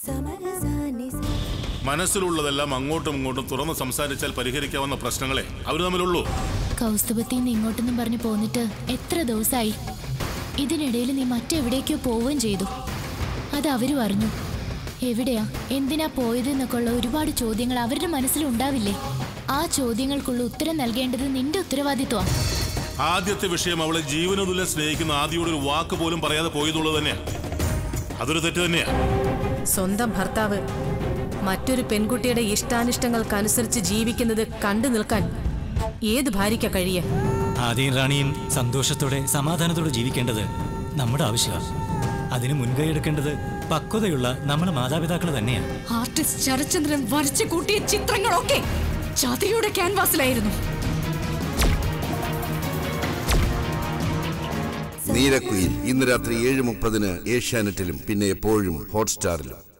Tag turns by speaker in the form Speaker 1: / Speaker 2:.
Speaker 1: മനസ്സിലുള്ളതെല്ലാം അങ്ങോട്ടും ഇങ്ങോട്ടും തുറന്ന് സംസാരിച്ചാൽ പരിഹരിക്കാവുന്ന പ്രശ്നങ്ങളെ അവർ തമ്മിലുള്ളൂ
Speaker 2: കൗസ്തുഭത്തിൽ നിന്ന് ഇങ്ങോട്ടൊന്നും പറഞ്ഞു പോന്നിട്ട് എത്ര ദിവസമായി ഇതിനിടയിൽ നീ മറ്റെവിടേക്കോ പോവുകയും ചെയ്തു അത് അവരും അറിഞ്ഞു എവിടെയാ എന്തിനാ പോയതെന്നൊക്കെ ഉള്ള ഒരുപാട് ചോദ്യങ്ങൾ അവരുടെ മനസ്സിലുണ്ടാവില്ലേ ആ ചോദ്യങ്ങൾക്കുള്ള ഉത്തരം നൽകേണ്ടത് നിന്റെ ഉത്തരവാദിത്വമാണ്
Speaker 1: ആദ്യത്തെ വിഷയം അവളെ ജീവനതുല്യം സ്നേഹിക്കുന്ന ആദ്യയോട് ഒരു വാക്ക് പോലും പറയാതെ പോയതുള്ളത് തന്നെയാ അതൊരു തെറ്റ് തന്നെയാ
Speaker 3: സ്വന്തം ഭർത്താവ് മറ്റൊരു പെൺകുട്ടിയുടെ ഇഷ്ടാനിഷ്ടങ്ങൾക്കനുസരിച്ച് ജീവിക്കുന്നത് കണ്ടു നിൽക്കാൻ ഏത് ഭാര്യയ്ക്കാ കഴിയ
Speaker 4: ആദ്യം റാണിയും സന്തോഷത്തോടെ സമാധാനത്തോടെ ജീവിക്കേണ്ടത് നമ്മുടെ ആവശ്യമാണ് അതിന് മുൻകൈ എടുക്കേണ്ടത് പക്വതയുള്ള നമ്മുടെ മാതാപിതാക്കൾ തന്നെയാണ്
Speaker 5: ആർട്ടിസ്റ്റ് ശരചന്ദ്രൻ വരച്ചു കൂട്ടിയ ചിത്രങ്ങളൊക്കെ ചതിയുടെ ക്യാൻവാസിലായിരുന്നു
Speaker 6: നീരക്കുയിൽ ഇന്ന് രാത്രി ഏഴ് മുപ്പതിന് ഏഷ്യാനെറ്റിലും പിന്നെ എപ്പോഴും ഹോട്ട്സ്റ്റാറിലും